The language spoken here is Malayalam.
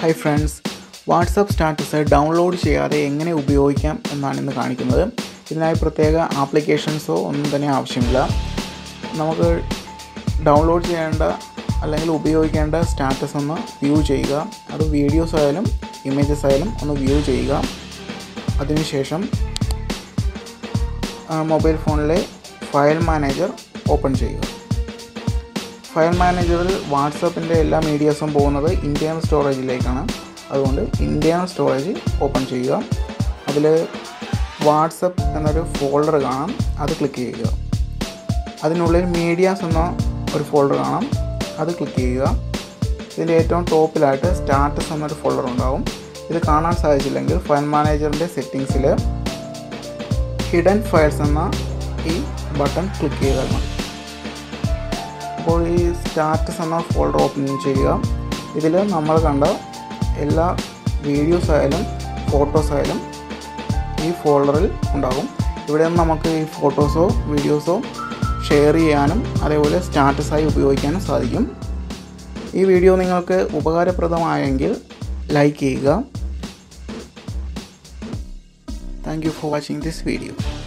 hi friends WhatsApp status download ചെയ്യാതെ എങ്ങനെ ഉപയോഗിക്കാം എന്നാണ് ഇന്ന് കാണിക്കുന്നത് ഇതിനായി പ്രത്യേക ആപ്ലിക്കേഷൻസോ ഒന്നും തന്നെ ആവശ്യമില്ല നമുക്ക് ഡൗൺലോഡ് ചെയ്യേണ്ട അല്ലെങ്കിൽ ഉപയോഗിക്കേണ്ട സ്റ്റാറ്റസ് ഒന്ന് വ്യൂ ചെയ്യുക അത് വീഡിയോസ് ആയാലും ഇമേജസ് ആയാലും ഒന്ന് വ്യൂ ചെയ്യുക അതിനുശേഷം മൊബൈൽ ഫോണിലെ ഫയൽ മാനേജർ ഓപ്പൺ ചെയ്യുക ഫയൽ മാനേജറിൽ വാട്സപ്പിൻ്റെ എല്ലാ മീഡിയാസും പോകുന്നത് ഇൻറ്റേർണൽ സ്റ്റോറേജിലേക്കാണ് അതുകൊണ്ട് ഇൻറ്റേർണൽ സ്റ്റോറേജ് ഓപ്പൺ ചെയ്യുക അതിൽ വാട്സപ്പ് എന്നൊരു ഫോൾഡർ കാണാം അത് ക്ലിക്ക് ചെയ്യുക അതിനുള്ളിൽ മീഡിയാസ് എന്ന ഒരു ഫോൾഡർ കാണാം അത് ക്ലിക്ക് ചെയ്യുക ഇതിൻ്റെ ഏറ്റവും ടോപ്പിലായിട്ട് സ്റ്റാറ്റസ് എന്നൊരു ഫോൾഡർ ഉണ്ടാവും ഇത് കാണാൻ സാധിച്ചില്ലെങ്കിൽ ഫയൽ മാനേജറിൻ്റെ സെറ്റിങ്സിൽ ഹിഡൻ ഫയൽസ് എന്ന ഈ ബട്ടൺ ക്ലിക്ക് ചെയ്താൽ മതി അപ്പോൾ ഈ സ്റ്റാറ്റസ് എന്ന ഫോൾഡർ ഓപ്പൺ ചെയ്യുക ഇതിൽ നമ്മൾ കണ്ട എല്ലാ വീഡിയോസ് ആയാലും ഫോട്ടോസ് ആയാലും ഈ ഫോൾഡറിൽ ഉണ്ടാകും ഇവിടെ നിന്ന് നമുക്ക് ഈ ഫോട്ടോസോ വീഡിയോസോ ഷെയർ ചെയ്യാനും അതേപോലെ സ്റ്റാറ്റസായി ഉപയോഗിക്കാനും സാധിക്കും ഈ വീഡിയോ നിങ്ങൾക്ക് ഉപകാരപ്രദമായെങ്കിൽ ലൈക്ക് ചെയ്യുക thank you for watching this video